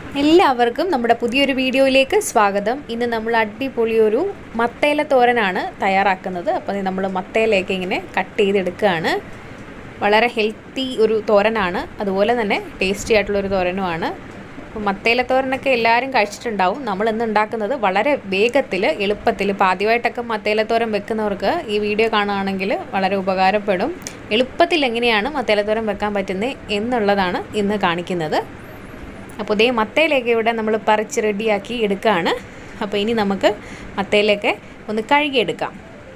എല്ലാവർക്കും നമ്മുടെ പുതിയൊരു വീഡിയോയിലേക്ക് സ്വാഗതം ഇന്ന് നമ്മൾ അടിപൊളി ഒരു മത്തേല തോരനാണ് തയ്യാറാക്കുന്നത് അപ്പോൾ നമ്മൾ മത്തേലയൊക്കെ ഇങ്ങനെ കട്ട് ചെയ്തെടുക്കുകയാണ് വളരെ ഹെൽത്തി ഒരു തോരനാണ് അതുപോലെ തന്നെ ടേസ്റ്റി ആയിട്ടുള്ള ഒരു തോരനുമാണ് അപ്പോൾ മത്തേല തോരനൊക്കെ എല്ലാവരും കഴിച്ചിട്ടുണ്ടാവും നമ്മൾ ഇന്ന് ഉണ്ടാക്കുന്നത് വളരെ വേഗത്തിൽ എളുപ്പത്തിൽ ഇപ്പോൾ ആദ്യമായിട്ടൊക്കെ മത്തേല തോരൻ വെക്കുന്നവർക്ക് ഈ വീഡിയോ കാണുകയാണെങ്കിൽ വളരെ ഉപകാരപ്പെടും എളുപ്പത്തിൽ എങ്ങനെയാണ് മത്തേല തോരൻ വെക്കാൻ പറ്റുന്നത് എന്നുള്ളതാണ് ഇന്ന് കാണിക്കുന്നത് അപ്പോൾ ഇതേ മത്തയിലേക്ക് ഇവിടെ നമ്മൾ പറിച്ച് റെഡിയാക്കി എടുക്കുകയാണ് അപ്പോൾ ഇനി നമുക്ക് മത്തയിലേക്ക് ഒന്ന് കഴുകിയെടുക്കാം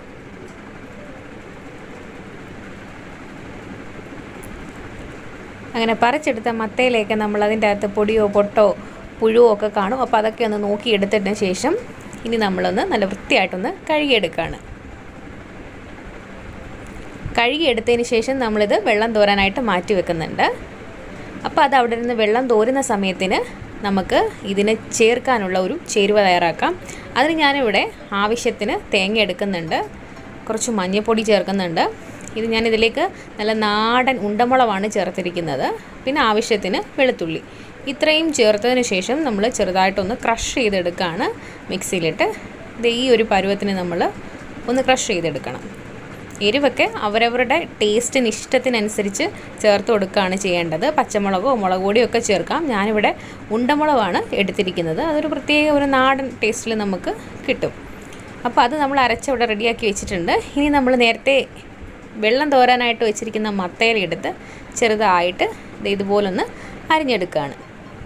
അങ്ങനെ പറിച്ചെടുത്ത മത്തയിലേക്ക് നമ്മൾ അതിൻ്റെ അകത്ത് പൊടിയോ പൊട്ടോ പുഴുവോ ഒക്കെ കാണും അപ്പോൾ അതൊക്കെ ഒന്ന് നോക്കി എടുത്തതിന് ശേഷം ഇനി നമ്മളൊന്ന് നല്ല വൃത്തിയായിട്ടൊന്ന് കഴുകിയെടുക്കുകയാണ് കഴുകിയെടുത്തതിന് ശേഷം നമ്മളിത് വെള്ളം തോരാനായിട്ട് മാറ്റി വെക്കുന്നുണ്ട് അപ്പോൾ അത് അവിടെ നിന്ന് വെള്ളം തോരുന്ന സമയത്തിന് നമുക്ക് ഇതിന് ചേർക്കാനുള്ള ഒരു ചേരുവ തയ്യാറാക്കാം അതിന് ഞാനിവിടെ ആവശ്യത്തിന് തേങ്ങ എടുക്കുന്നുണ്ട് കുറച്ച് മഞ്ഞൾപ്പൊടി ചേർക്കുന്നുണ്ട് ഇത് ഞാനിതിലേക്ക് നല്ല നാടൻ ഉണ്ടമുളകാണ് ചേർത്തിരിക്കുന്നത് പിന്നെ ആവശ്യത്തിന് വെളുത്തുള്ളി ഇത്രയും ചേർത്തതിന് ശേഷം നമ്മൾ ചെറുതായിട്ടൊന്ന് ക്രഷ് ചെയ്തെടുക്കുകയാണ് മിക്സിയിലിട്ട് ഇത് ഈ ഒരു പരുവത്തിന് നമ്മൾ ഒന്ന് ക്രഷ് ചെയ്തെടുക്കണം എരിവൊക്കെ അവരവരുടെ ടേസ്റ്റിന് ഇഷ്ടത്തിനനുസരിച്ച് ചേർത്ത് കൊടുക്കുകയാണ് ചെയ്യേണ്ടത് പച്ചമുളകോ മുളക് പൊടിയോ ഒക്കെ ചേർക്കാം ഞാനിവിടെ ഉണ്ടമുളകാണ് എടുത്തിരിക്കുന്നത് അതൊരു പ്രത്യേക ഒരു നാടൻ ടേസ്റ്റിൽ നമുക്ക് കിട്ടും അപ്പോൾ അത് നമ്മൾ അരച്ച് ഇവിടെ റെഡിയാക്കി വെച്ചിട്ടുണ്ട് ഇനി നമ്മൾ നേരത്തെ വെള്ളം തോരാനായിട്ട് വെച്ചിരിക്കുന്ന മത്തയില എടുത്ത് ചെറുതായിട്ട് ഇത് ഇതുപോലൊന്ന് അരിഞ്ഞെടുക്കുകയാണ്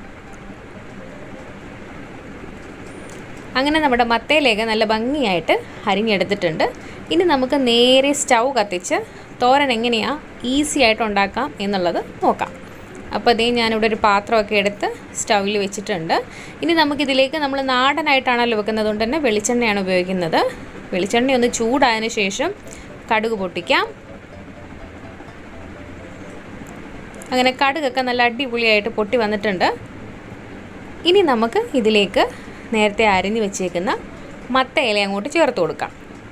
അങ്ങനെ നമ്മുടെ മത്തയിലേക്ക് നല്ല ഭംഗിയായിട്ട് അരിഞ്ഞെടുത്തിട്ടുണ്ട് ഇനി നമുക്ക് നേരെ സ്റ്റൗ കത്തിച്ച് തോരൻ എങ്ങനെയാണ് ഈസി ആയിട്ട് ഉണ്ടാക്കാം എന്നുള്ളത് നോക്കാം അപ്പോൾ അതേ ഞാനിവിടെ ഒരു പാത്രമൊക്കെ എടുത്ത് സ്റ്റൗവിൽ വെച്ചിട്ടുണ്ട് ഇനി നമുക്കിതിലേക്ക് നമ്മൾ നാടനായിട്ടാണല്ലോ വെക്കുന്നത് കൊണ്ട് തന്നെ വെളിച്ചെണ്ണയാണ് ഉപയോഗിക്കുന്നത് വെളിച്ചെണ്ണ ഒന്ന് ചൂടായതിന് ശേഷം കടുക് പൊട്ടിക്കാം അങ്ങനെ കടുകൊക്കെ നല്ല അടിപൊളിയായിട്ട് പൊട്ടി വന്നിട്ടുണ്ട് ഇനി നമുക്ക് ഇതിലേക്ക് നേരത്തെ അരിഞ്ഞു വെച്ചേക്കുന്ന മത്ത ഇല അങ്ങോട്ട് ചേർത്ത് കൊടുക്കാം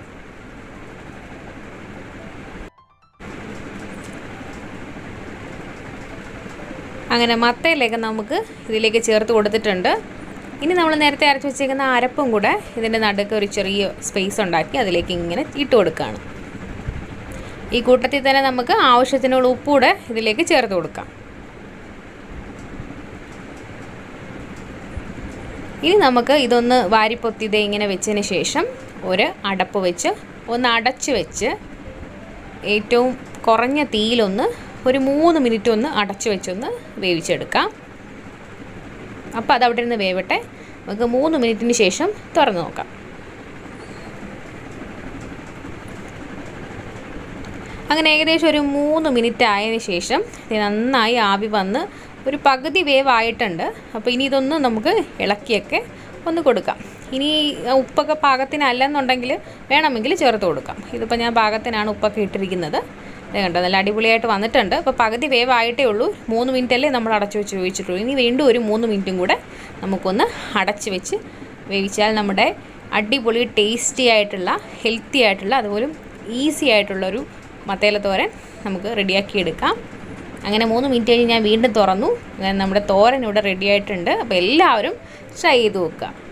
അങ്ങനെ മത്തയിലേക്ക് നമുക്ക് ഇതിലേക്ക് ചേർത്ത് കൊടുത്തിട്ടുണ്ട് ഇനി നമ്മൾ നേരത്തെ അരച്ച് വെച്ചേക്കുന്ന അരപ്പും കൂടെ ഇതിൻ്റെ നടുക്ക് ഒരു ചെറിയ സ്പേസ് ഉണ്ടാക്കി അതിലേക്ക് ഇങ്ങനെ ഇട്ട് കൊടുക്കുകയാണ് ഈ കൂട്ടത്തിൽ തന്നെ നമുക്ക് ആവശ്യത്തിനുള്ള ഉപ്പ് കൂടെ ഇതിലേക്ക് ചേർത്ത് കൊടുക്കാം ഇനി നമുക്ക് ഇതൊന്ന് വാരിപ്പൊത്തി ഇതേ ഇങ്ങനെ വെച്ചതിന് ശേഷം ഒരു അടപ്പ് വെച്ച് ഒന്ന് അടച്ച് വെച്ച് ഏറ്റവും കുറഞ്ഞ തീയിലൊന്ന് ഒരു മൂന്ന് മിനിറ്റ് ഒന്ന് അടച്ച് വെച്ചൊന്ന് വേവിച്ചെടുക്കാം അപ്പോൾ അത് അവിടെ നിന്ന് വേവട്ടെ നമുക്ക് മൂന്ന് മിനിറ്റിന് ശേഷം തുറന്ന് നോക്കാം അങ്ങനെ ഏകദേശം ഒരു മൂന്ന് മിനിറ്റ് ആയതിന് ശേഷം ഇത് നന്നായി ആവി വന്ന് ഒരു പകുതി വേവ് ആയിട്ടുണ്ട് അപ്പോൾ ഇനി ഇതൊന്ന് നമുക്ക് ഇളക്കിയൊക്കെ ഒന്ന് കൊടുക്കാം ഇനി ഉപ്പൊക്കെ പാകത്തിനല്ലെന്നുണ്ടെങ്കിൽ വേണമെങ്കിൽ ചേർത്ത് കൊടുക്കാം ഇതിപ്പോൾ ഞാൻ പാകത്തിനാണ് ഉപ്പൊക്കെ ഇട്ടിരിക്കുന്നത് ഇത് കണ്ടോ നല്ല അടിപൊളിയായിട്ട് വന്നിട്ടുണ്ട് അപ്പോൾ പകുതി വേവ് ആയിട്ടേ ഉള്ളൂ മൂന്ന് മിനിറ്റല്ലേ നമ്മൾ അടച്ചു വെച്ച് വേവിച്ചിട്ടുള്ളൂ ഇനി വീണ്ടും ഒരു മൂന്ന് മിനിറ്റും കൂടെ നമുക്കൊന്ന് അടച്ച് വെച്ച് വേവിച്ചാൽ നമ്മുടെ അടിപൊളി ടേസ്റ്റി ആയിട്ടുള്ള ഹെൽത്തി ആയിട്ടുള്ള അതുപോലും ഈസി ആയിട്ടുള്ളൊരു മത്തേല തോരൻ നമുക്ക് റെഡിയാക്കി എടുക്കാം അങ്ങനെ മൂന്ന് മിനിറ്റ് കഴിഞ്ഞ് ഞാൻ വീണ്ടും തുറന്നു അങ്ങനെ നമ്മുടെ തോരൻ ഇവിടെ റെഡി ആയിട്ടുണ്ട് അപ്പോൾ എല്ലാവരും ട്രൈ ചെയ്ത് നോക്കുക